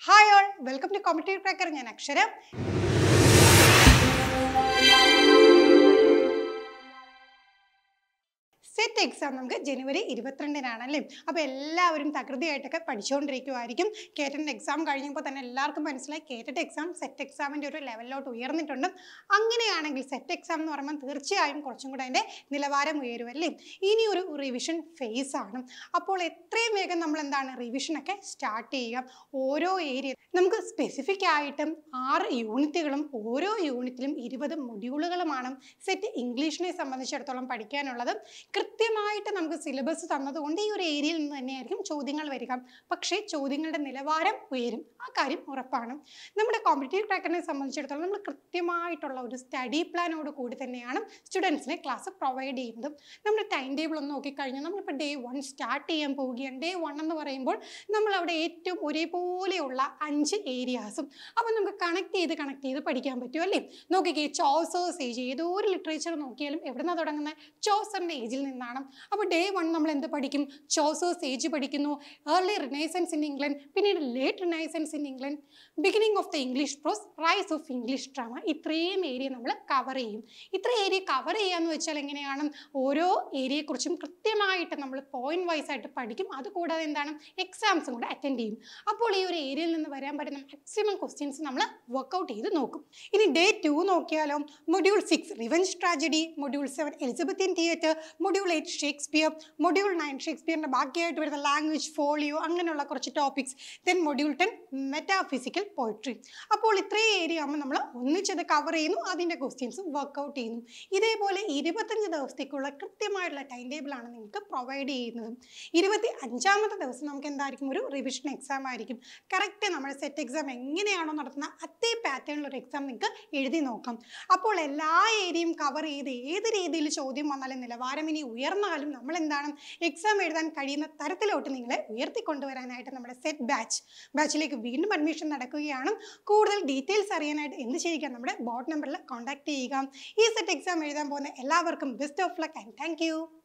hi all welcome to competitive tracker ഞാൻ Akshara set exam നമുക്ക് ജനുവരി ഇരുപത്തിരണ്ടിനാണ് അല്ലേ അപ്പോൾ എല്ലാവരും തകൃതിയായിട്ടൊക്കെ പഠിച്ചുകൊണ്ടിരിക്കുമായിരിക്കും കേറ്റൻ്റെ എക്സാം കഴിഞ്ഞപ്പോൾ തന്നെ എല്ലാവർക്കും മനസ്സിലായി കേറ്റഡ് എക്സാം സെറ്റ് എക്സാമിൻ്റെ ഒരു ലെവലിലോട്ട് ഉയർന്നിട്ടുണ്ട് അങ്ങനെയാണെങ്കിൽ സെറ്റ് എക്സാം എന്ന് പറയുമ്പോൾ തീർച്ചയായും കുറച്ചും കൂടെ അതിൻ്റെ നിലവാരം ഉയരും അല്ലേ ഇനി ഒരു റിവിഷൻ ഫേസ് ആണ് അപ്പോൾ എത്രയും വേഗം നമ്മൾ എന്താണ് റിവിഷനൊക്കെ സ്റ്റാർട്ട് ചെയ്യുക ഓരോ ഏരിയ നമുക്ക് സ്പെസിഫിക് ആയിട്ടും ആറ് യൂണിറ്റുകളും ഓരോ യൂണിറ്റിലും ഇരുപത് മൊഡ്യൂളുകളുമാണ് സെറ്റ് ഇംഗ്ലീഷിനെ സംബന്ധിച്ചിടത്തോളം പഠിക്കാനുള്ളത് കൃത്യമായിട്ട് നമുക്ക് സിലബസ് തന്നതുകൊണ്ട് ഈ ഒരു ഏരിയയിൽ നിന്ന് തന്നെയായിരിക്കും ചോദ്യങ്ങൾ വരിക പക്ഷേ ചോദ്യങ്ങളുടെ നിലവാരം ഉയരും ആ കാര്യം ഉറപ്പാണ് നമ്മുടെ കോമ്പറ്റേറ്റീവ് ട്രാക്കറിനെ സംബന്ധിച്ചിടത്തോളം നമ്മൾ കൃത്യമായിട്ടുള്ള ഒരു സ്റ്റഡി പ്ലാനോട് കൂടി തന്നെയാണ് സ്റ്റുഡൻസിനെ ക്ലാസ് പ്രൊവൈഡ് ചെയ്യുന്നത് നമ്മുടെ ടൈം ടേബിൾ ഒന്ന് നോക്കിക്കഴിഞ്ഞാൽ നമ്മളിപ്പോൾ ഡേ വൺ സ്റ്റാർട്ട് ചെയ്യാൻ പോവുകയാണ് ഡേ വൺ എന്ന് പറയുമ്പോൾ നമ്മൾ അവിടെ ഏറ്റവും ഒരേപോലെയുള്ള അഞ്ച് ഏരിയാസും അപ്പോൾ നമുക്ക് കണക്ട് ചെയ്ത് കണക്ട് ചെയ്ത് പഠിക്കാൻ പറ്റും അല്ലേ നോക്കിക്കേ ചോസേഴ്സ് ഏജ് ഏതോ ഒരു ലിറ്ററേച്ചർ നോക്കിയാലും എവിടെ നിന്നാണ് തുടങ്ങുന്നത് ചോസറിൻ്റെ ഏജിൽ നിന്നാണ് അപ്പോൾ ഡേ വൺ നമ്മൾ എന്ത് പഠിക്കും ചോസേഴ്സ് ഏജ് പഠിക്കുന്നു ഏർലി റിനൈസൻസ് ഇൻ ഇംഗ്ലണ്ട് പിന്നീട് late renaissance in England beginning of the English prose rise of English drama ഇത്രയും ഏരിയ നമ്മൾ കവർ ചെയ്യും ഇത്ര ഏരിയ കവർ ചെയ്യാന്ന് വെച്ചാൽ എങ്ങനെയാണ് ഓരോ ഏരിയയെക്കുറിച്ചും കൃത്യമായിട്ട് നമ്മൾ പോയിന്റ് വൈസ് ആയിട്ട് പഠിക്കും അതുകൂടാതെ എന്താണ് എക്സാംസും കൂടെ അറ്റൻഡ് ചെയ്യും അപ്പോൾ ഈ ഒരു ഏരിയയിൽ നിന്ന് വരാൻ പറ്റുന്ന മാക്സിമം ക്വസ്റ്റ്യൻസ് നമ്മൾ വർക്കൗട്ട് ചെയ്ത് നോക്കും ഇനി ഡേ ടു നോക്കിയാലോ module six revenge tragedy module seven Elizabethan theatre module eight Shakespeare module nine ഷേക്സ്പിയറിൻ്റെ ബാക്കിയായിട്ട് വരുന്ന ലാംഗ്വേജ് ഫോളിയോ അങ്ങനെയുള്ള കുറച്ച് topics then module ten metaphysical poetry അപ്പോൾ ഇത്രയും ഏരിയ ആകുമ്പോൾ നമ്മൾ ഒന്നിച്ചത് കവർ ചെയ്യുന്നു അതിൻ്റെ ക്വസ്റ്റ്യൻസും വർക്കൗട്ട് ചെയ്യുന്നു ഇതേപോലെ ഇരുപത്തഞ്ച് ദിവസത്തേക്കുള്ള കൃത്യമായിട്ടുള്ള ടൈം ടേബിളാണ് നിങ്ങൾക്ക് പ്രൊവൈഡ് ചെയ്യുന്നത് ഇരുപത്തി അഞ്ചാമത്തെ ദിവസം നമുക്ക് എന്തായിരിക്കും ഒരു റിവിഷൻ എക്സാം ആയിരിക്കും കറക്റ്റ് നമ്മുടെ സെറ്റ് എക്സാം എങ്ങനെയാണോ നടത്തുന്ന അതേ പാറ്റേണിലൊരു എക്സാം നിങ്ങൾക്ക് എഴുതി നോക്കാം അപ്പോൾ എല്ലാ ഏരിയയും കവർ ചെയ്ത് ഏത് രീതിയിൽ ചോദ്യം വന്നാലും നിലവാരം ഇനി ഉയർന്നാലും നമ്മൾ എന്താണ് എക്സാം എഴുതാൻ കഴിയുന്ന തരത്തിലോട്ട് നിങ്ങളെ ഉയർത്തിക്കൊണ്ടുവരാനായിട്ട് നമ്മുടെ സെറ്റ് ബാച്ച് ബാച്ചിലേക്ക് വീണ്ടും അഡ്മിഷൻ നടക്കുകയാണ് കൂടുതൽ ഡീറ്റെയിൽസ് അറിയാനായിട്ട് എന്ത് ചെയ്യുക നമ്മുടെ ബോർഡ് നമ്പറിൽ കോൺടാക്ട് ചെയ്യുക ഈ സെറ്റ് എക്സാം എഴുതാൻ പോകുന്ന എല്ലാവർക്കും best of luck and thank